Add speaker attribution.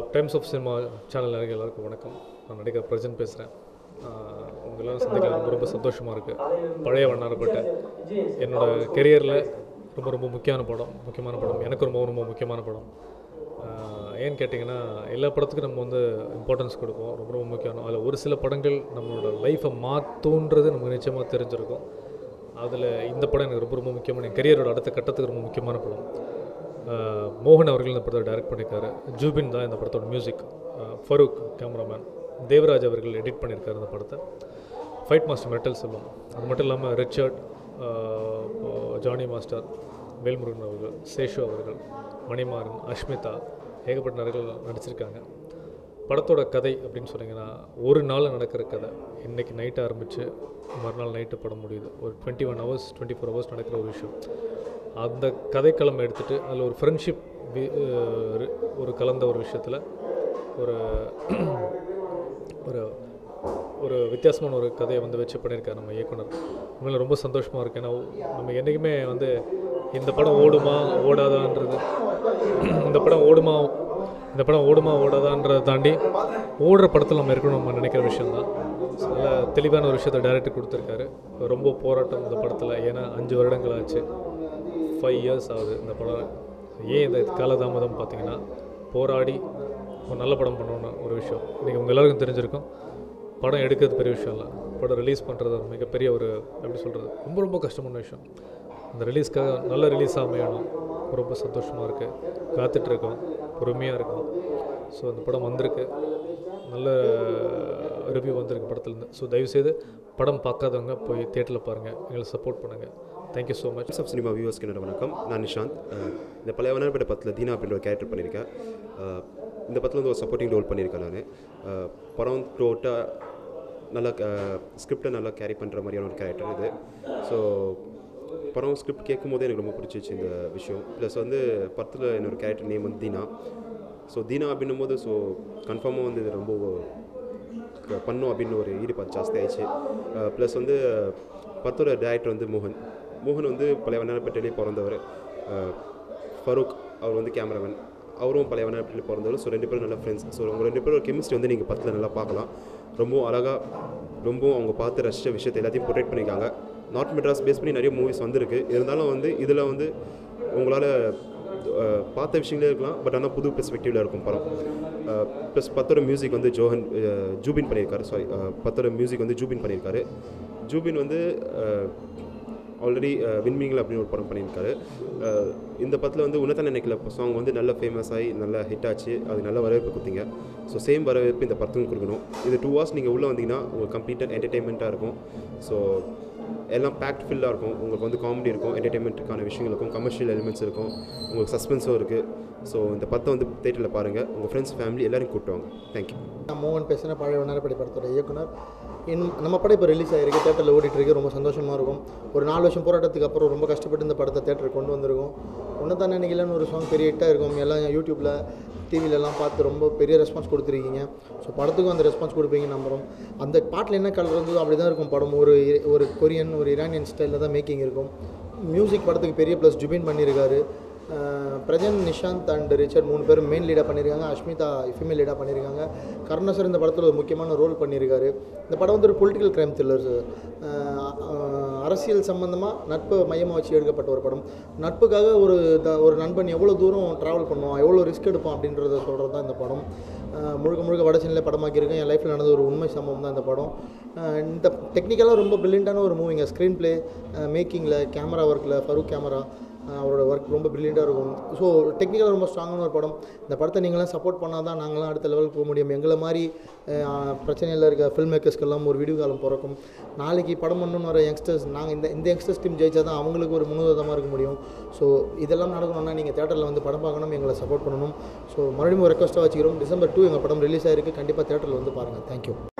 Speaker 1: times of cinema channel நிறைய எல்லாருக்கும் வணக்கம் நான் நடிகர் பிரஜன் பேசுகிறேன் உங்கள் எல்லாரும் சந்திக்க ரொம்ப ரொம்ப சந்தோஷமாக இருக்குது பழைய வண்ணாரப்பேட்டை என்னோட கெரியரில் ரொம்ப ரொம்ப முக்கியமான படம் முக்கியமான படம் எனக்கு ரொம்ப ரொம்ப முக்கியமான படம் ஆஹ் ஏன்னு கேட்டிங்கன்னா எல்லா படத்துக்கும் நம்ம வந்து இம்பார்ட்டன்ஸ் கொடுப்போம் ரொம்ப ரொம்ப முக்கியம் அதில் ஒரு சில படங்கள் நம்மளோட லைஃப்பை மாற்றுன்றது நமக்கு நிச்சயமாக தெரிஞ்சிருக்கும் அதில் இந்த படம் எனக்கு ரொம்ப ரொம்ப முக்கியமான என் கெரியரோட அடுத்த கட்டத்துக்கு ரொம்ப முக்கியமான படம் ஆஹ் மோகன் அவர்கள் இந்த படத்தை டைரக்ட் பண்ணியிருக்காரு ஜூபின் தான் இந்த படத்தோட மியூசிக் ஃபரூக் கேமராமேன் தேவராஜ் அவர்கள் எடிட் பண்ணியிருக்காரு இந்த படத்தை ஃபைட் மாஸ்டர் மெட்டல் செல்வம் அது மட்டும் இல்லாமல் ரிச்சர்ட் ஆஹ் ஜானி மாஸ்டர் வேல்முருகன் அவர்கள் சேஷு அவர்கள் மணிமாறன் அஷ்மிதா ஏகப்பட்ட நிறைய நடிச்சிருக்காங்க படத்தோட கதை அப்படின்னு சொன்னீங்கன்னா ஒரு நாள் நடக்கிற கதை இன்றைக்கி நைட்டு ஆரம்பித்து மறுநாள் நைட்டு படம் முடியுது ஒரு twenty one hours twenty four hours நடக்கிற ஒரு விஷயம் அந்த கதைக்களம் எடுத்துகிட்டு அதில் ஒரு ஃப்ரெண்ட்ஷிப் ஒரு கலந்த ஒரு விஷயத்தில் ஒரு ஒரு ஒரு வித்தியாசமான ஒரு கதையை வந்து வச்சு பண்ணியிருக்காரு நம்ம இயக்குனர் உண்மையில ரொம்ப சந்தோஷமாக இருக்கு ஏன்னா நம்ம என்றைக்குமே வந்து இந்த படம் ஓடுமா ஓடாதான்றது இந்த படம் ஓடுமா இந்த படம் ஓடுமா ஓடாதான்றதை தாண்டி ஓடுற படத்தில் நம்ம இருக்கணும் நம்ம நினைக்கிற விஷயந்தான் நல்ல தெளிவான ஒரு விஷயத்தை டைரக்டர் கொடுத்துருக்காரு ரொம்ப போராட்டம் இந்த படத்தில் ஏன்னா அஞ்சு வருடங்கள் ஆச்சு ஃபைவ் இயர்ஸ் ஆகுது இந்த படம் ஏன் இந்த காலதாமதம் பார்த்தீங்கன்னா போராடி ஒரு நல்ல படம் பண்ணணும்னு ஒரு விஷயம் இன்றைக்கி உங்கள் எல்லாருக்கும் தெரிஞ்சிருக்கும் படம் எடுக்கிறது பெரிய விஷயம் இல்லை படம் ரிலீஸ் பண்ணுறது ஒரு மிகப்பெரிய ஒரு எப்படி சொல்கிறது ரொம்ப ரொம்ப கஷ்டமான விஷயம் அந்த ரிலீஸ்க்காக நல்ல ரிலீஸ் அமையணும் ரொம்ப சந்தோஷமாக இருக்குது காத்துட்ருக்கோம் பொறுமையாக இருக்கும் ஸோ அந்த படம் வந்திருக்கு நல்ல ரிவ்யூ வந்திருக்கு படத்துலேருந்து ஸோ தயவுசெய்து படம் பார்க்காதவங்க போய் தேட்டரில் பாருங்கள் எங்களுக்கு சப்போர்ட் பண்ணுங்கள் thank you so much
Speaker 2: Times of cinema வியூவர்ஸ்க்கு என்னோட வணக்கம் நான் நிஷாந்த் அஹ் இந்த பழைய வண்ணாரப்பேட்டை படத்தில் தீனா அப்படின்ற ஒரு கேரக்டர் பண்ணியிருக்கேன் அஹ் இந்த படத்தில் வந்து ஒரு சப்போர்ட்டிங் ரோல் பண்ணியிருக்கேன் நான் படம் டோட்டாக நல்லா ஸ்கிரிப்டை நல்லா கேரி பண்ணுற மாதிரியான ஒரு கேரக்டர் இது ஸோ படம் ஸ்கிரிப்ட் கேட்கும் போதே எனக்கு ரொம்ப பிடிச்சிச்சு இந்த விஷயம் ப்ளஸ் வந்து படத்தில் என்னோட கேரக்டர் நேம் வந்து தீனா ஸோ தீனா அப்படின்னும் போது ஸோ கன்ஃபார்மாக வந்து இது ரொம்ப க- பண்ணும் அப்படின்னு ஒரு ஈடுபாடு ஜாஸ்தி ஆயிடுச்சு ப்ளஸ் வந்து படத்தோட டேரக்டர் வந்து மோகன் மோகன் வந்து பழைய வண்ணாரப்பேட்டையிலே பிறந்தவர் அஹ், ஃபரூக் அவர் வந்து கேமராமேன் அவரும் பழைய வண்ணாரப்பேட்டையில் பிறந்தவர் ஸோ ரெண்டு பேரும் நல்ல ஃப்ரெண்ட்ஸ் ஸோ அவங்க ரெண்டு பேரும் கெமிஸ்ட்ரி வந்து நீங்கள் படத்தில் நல்லா பார்க்கலாம் ரொம்ப அழகாக ரொம்ப அவங்க பார்த்து ரசித்த விஷயத்தை எல்லாத்தையும் ப்ரொடெக்ட் பண்ணியிருக்காங்க நார்த் மெட்ராஸ் பேஸ் பண்ணி நிறைய மூவிஸ் வந்திருக்கு இருந்தாலும் வந்து இதில் வந்து உங்களால் அஹ், பார்த்த விஷயங்களே இருக்கலாம் பட் ஆனால் புது பெர்ஸ்பெக்டிவில் இருக்கும் படம் ப்ளஸ் பத்தோட மியூசிக் வந்து ஜோஹன் அஹ், ஜூபின் பண்ணியிருக்காரு சாரி பத்தோட மியூசிக் வந்து ஜூபின் பண்ணியிருக்காரு ஜூபின் வந்து ஆல்ரெடி விண்மீங்கள் அப்படின்னு ஒரு படம் பண்ணியிருக்காரு அஹ், இந்த படத்தில் வந்து உன்னதன நினைக்கல சாங் வந்து நல்ல ஃபேமஸ் ஆகி நல்ல ஹிட் ஆச்சு அது நல்ல வரவேற்பு கொடுத்தீங்க ஸோ சேம் வரவேற்பு இந்த படத்துக்கும் கொடுக்கணும் இது டூ ஹவர்ஸ் நீங்கள் உள்ளே வந்தீங்கன்னா உங்களுக்கு கம்ப்ளீட்டாக என்டர்டெயின்மெண்ட்டாக இருக்கும் ஸோ எல்லாம் பேக்ட் ஃபில்லாக இருக்கும் உங்களுக்கு வந்து காமெடி இருக்கும் என்டர்டெயின்மெண்ட்டுக்கான விஷயங்கள் இருக்கும் கமர்ஷியல் எலிமெண்ட்ஸ் இருக்கும் உங்களுக்கு சஸ்பென்ஸும் இருக்குது ஸோ இந்த படத்தை வந்து தேட்டரில் பாருங்கள் உங்கள் ஃப்ரெண்ட்ஸ் ஃபேமிலி எல்லாரும் கூப்பிட்டு வாங்க தேங்க்யூ
Speaker 3: நான் மோகன் பேசுகிறேன் பழைய வண்ணாரப்படி படத்தோட இயக்குனர் இன் நம்ம படம் இப்போ ரிலீஸ் ஆகிருக்கு தேட்டரில் ஓடிட்டு இருக்கு ரொம்ப சந்தோஷமாக இருக்கும் ஒரு நாலு வருஷம் போராட்டத்துக்கு அப்புறம் ரொம்ப கஷ்டப்பட்டு இந்த படத்தை தேட்டருக்கு கொண்டு வந்திருக்கோம் ஒன்று தானே நினைக்கலன்னு ஒரு சாங் பெரிய ஹிட்டாக இருக்கும் எல்லாம் யூடியூப்பில் டிவிலெலாம் பார்த்து ரொம்ப பெரிய ரெஸ்பான்ஸ் கொடுத்துருக்கீங்க ஸோ படத்துக்கும் அந்த ரெஸ்பான்ஸ் கொடுப்பீங்க நம்புகிறோம் அந்த பாட்டில் என்ன கலர் இருந்ததோ அப்படி தான் இருக்கும் படம் ஒரு ஒரு கொரியன் ஒரு இரானியன் ஸ்டைலில் தான் மேக்கிங் இருக்கும் மியூசிக் படத்துக்கு பெரிய ப்ளஸ் ஜுபின் பண்ணியிருக்காரு அஹ் பிரஜன் நிஷாந்த் அண்ட் ரிச்சர்ட் மூணு பேரும் மெயின் லீடாக பண்ணியிருக்காங்க அஷ்மிதா ஃபீமேல் லீடாக பண்ணியிருக்காங்க கருணாசர் இந்த படத்தில் ஒரு முக்கியமான ரோல் பண்ணியிருக்காரு இந்த படம் வந்து ஒரு பொலிட்டிக்கல் கிரைம் த்ரில்லர் அரசியல் சம்மந்தமாக நட்பை மையமாக வச்சு எடுக்கப்பட்ட ஒரு படம் நட்புக்காக ஒரு த ஒரு நண்பன் எவ்வளோ தூரம் ட்ராவல் பண்ணுவான் எவ்வளோ ரிஸ்க் எடுப்பான் அப்படின்றத சொல்கிறது தான் இந்த படம் அஹ் முழுக்க முழுக்க வட சென்னையில் படமாக்கியிருக்கேன் என் லைஃப்பில் நடந்த ஒரு உண்மை சம்பவம் தான் இந்த படம் அஹ் இந்த டெக்னிக்கலாக ரொம்ப பிரில்லியண்டான ஒரு மூவிங்க ஸ்க்ரீன் ப்ளே மேக்கிங்கில் கேமரா ஒர்க்கில் ஃபரூக் கேமரா அஹ் அவரோட ஒர்க் ரொம்ப ப்ரில்லியண்ட்டாக இருக்கும் ஸோ டெக்னிக்கலாக ரொம்ப ஸ்ட்ராங்கான ஒரு படம் இந்த படத்தை நீங்களாம் சப்போர்ட் பண்ணால் தான் நாங்களாம் அடுத்த லெவலுக்கு போக முடியும் எங்களை மாதிரி அஹ், பிரச்சனையில் இருக்க ஃபில்ம் மேக்கர்ஸ்க்கெல்லாம் ஒரு வீடியோ காலம் பிறக்கும் நாளைக்கு படம் பண்ணணும்னு வர யங்ஸ்டர்ஸ் நாங்கள் இந்த இந்த யங்ஸ்டர்ஸ் டீம் ஜெயிச்சா தான் அவங்களுக்கு ஒரு முன்னுதாரணமாக இருக்க முடியும் ஸோ இதெல்லாம் நடக்கணும்னா நீங்கள் தேட்டரில் வந்து படம் பார்க்கணும் எங்களை சப்போர்ட் பண்ணணும் ஸோ மறுபடியும் ஒரு ரெக்வஸ்ட்டாக வச்சுக்கிறோம் டிசம்பர் டூ எங்கள் படம் ரிலீஸ் ஆயிருக்கு கண்டிப்பாக தேட்டரில் வந்து பாருங்கள் தேங்க்யூ